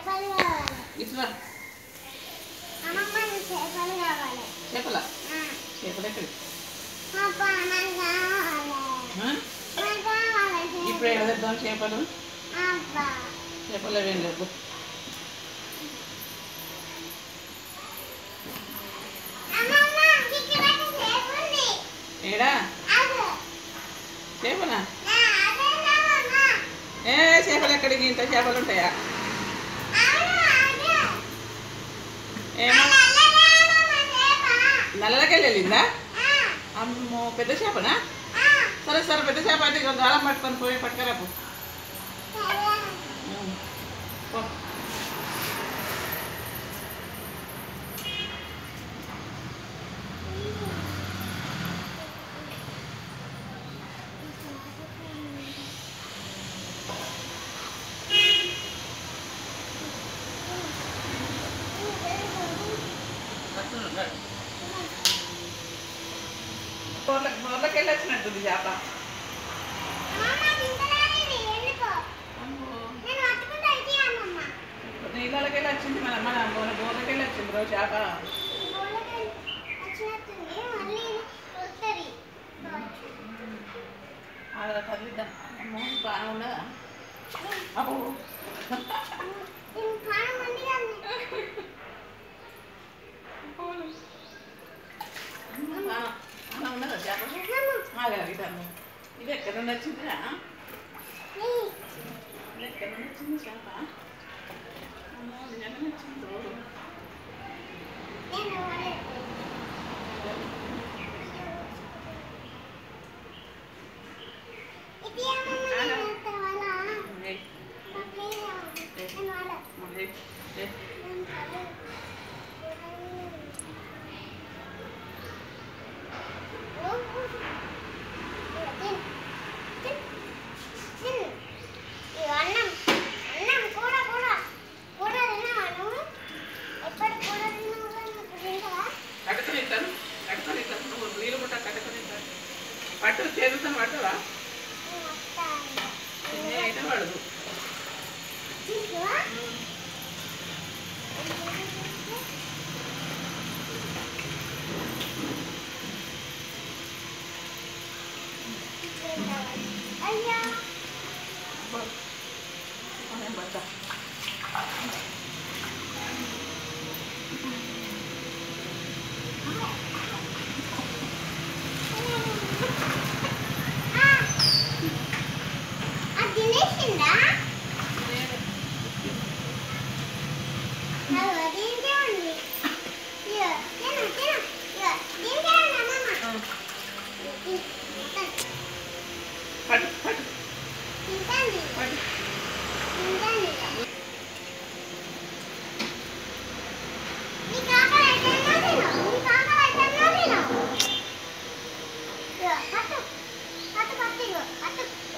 చేపలు కావాలి ఇట్లా అమ్మమ్మ చేపలు కావాలి చేపల ఆ, చేపలు ఎక్కడ అబ్బా నాకు కావాలి నాకు కావాలి ఇప్పుడు ఎక్కడ తెద్దాం చేపలు అబ్బా చేపలు ఏం లేవు అమ్మమ్మ ఇక్కడ చేప ఉంది ఏడా అదు చేపలా నా అదేనమ్మా ఏ చేపలు ఎక్కడికి ఇంత చేపలు ఉంటాయా అవును అదే ఏమో అల్లలేదమ్మా చేప నల్లకెళ్ళి వెళ్ళిందా ఆ, అమ్మో పెద్ద చేపనా ఆ, సరే సరే పెద్ద చేప అయితే ఇక గాలం పట్టుకొని పోయి పట్టుకరాపు సరే. పో. బోర్ల- బోర్లకి వెళ్ళి వచ్చినట్టుంది చేప అమ్మమ్మ తింటలేదు ఇది, ఎందుకో? అమ్మో నేను పట్టుకుంటా ఇది అమ్మమ్మ. నీళ్ళకి వెళ్ళి వచ్చింది మన మన మన బోర్లకి వెళ్ళి వచ్చింది రోజు చేప బోళ్ళకి వచ్చినట్టుంది, మళ్ళీ వస్తది. అలా కదిలిద్దాం అమ్మో బాగా ఉండదా అబ్బో దీని ప్రాణం మండిగా ఉంది. బాగా అలా ఉండదా చేప అమ్మమ్మ, ఆగలుగుతాను ఇది ఎక్కడ నుండి వచ్చిందిరా నీ, ఇది ఎక్కడ నుండి వచ్చింది చేప అమ్మో ఇది ఎక్కడ నుండి వచ్చిందో నేను పడేది. ఇది అమ్మమ్మ, నేను ఎత్తవాలా? ఏయ్, ప్లీజ్ అమ్మమ్మ, నేను వాడా. ఏయ్, ఏయ్. నేను పడేది. తిన్. తిన్. తిన్. ఇగో అన్నం అన్నం కూర కూర కూర తినవా నువ్వు ఎప్పుడు కూర తిన్నావు కదా ఇప్పుడు తింటావా కట్టుకొని ఇస్తాను కట్టుకొని ఇస్తాను నువ్వు నీళ్ళు పుట్ట కట్టుకొని ఇస్తాను పట్టు చేతుతో పట్టువా నేను వస్తాను. చిన్న అయితే పడదు తింటావా? అయ్యా అదేం పడతా ఆ. అది తినేసిందా అది దీనికే ఉంది ఇగో, తిను తిను ఇగో, దీనికే ఉంది అమ్మమ్మ పట్టు పట్టు తింటాంది పట్టు తింటాంది ఇగో. నీకు ఆకలి అయితేనే తిను నీకు ఆకలి అయితేనే తిను ఇగో, పట్టు పట్టు పట్టు ఇగో పట్టు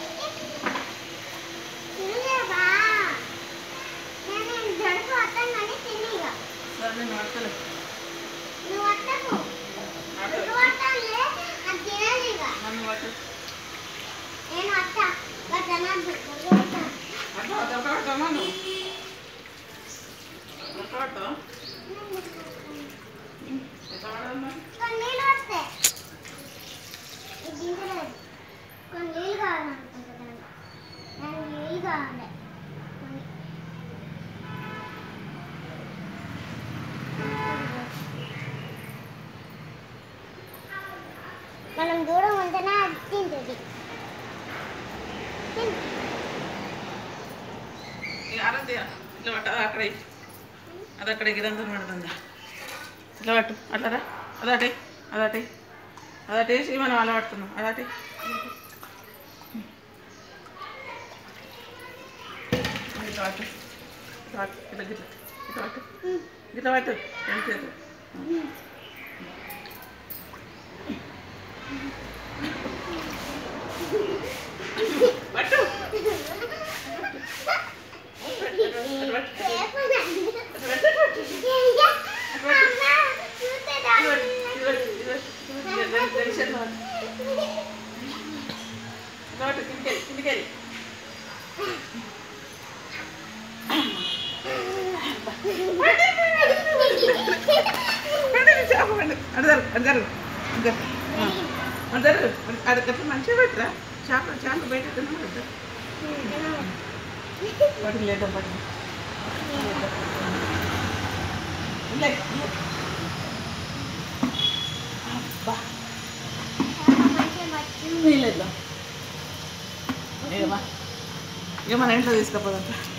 తినలేవా నేను జడుపు వస్తాను కానీ తిని ఇక సరే నేను పడతలే నువ్వు వస్తావు నువ్వు వస్తానులే అది తినాలి ఇక నన్ను పట్టు నేను వస్తా ఇక తినద్దు నువ్వు వస్తా. పట్టు పట్టు పడతామా నువ్వు పట్టు పడతావా ఎట్లా పడదు మరి కొన్ని నీళ్ళు వస్తాయి ఇది తింటలేదు కొన్ని నీళ్ళు కావాలనుకుంటున్నాను నాకు నీళ్ళు కావాలి కొన్ని. మనం దూరం ఉంటేనే అది తింటుంది తిన్. ఇక ఆరాధ్య ఇట్లా పట్టు అది అక్కడ ఇయ్యి. అది అక్కడ ఇదంతా పడుతుంది ఇట్లా పట్టు అట్లా రా అదటి అదటి అదటేసి మనం అలా పడుతున్నాం అదటి ఇట్లా పట్టు ఇట్లా పట్టు ఇట్లా గిట్ల ఇట్లా పట్టు ఉమ్. ఇట్లా పట్టు ఎంత చేతులు పట్టు కిందికెళ్ళి కిందికెళ్ళి చేప పండు అడగారు అడగారు అడగారు అది అట్లా మంచిగా పెట్టరా చేప చేప బయట తిన్నాం కదా వాటికి లేద్దాం పట్టు లే అబ్బా నీళ్ళేద్దాం ఇక మన ఇంట్లో తీసుకపోదాం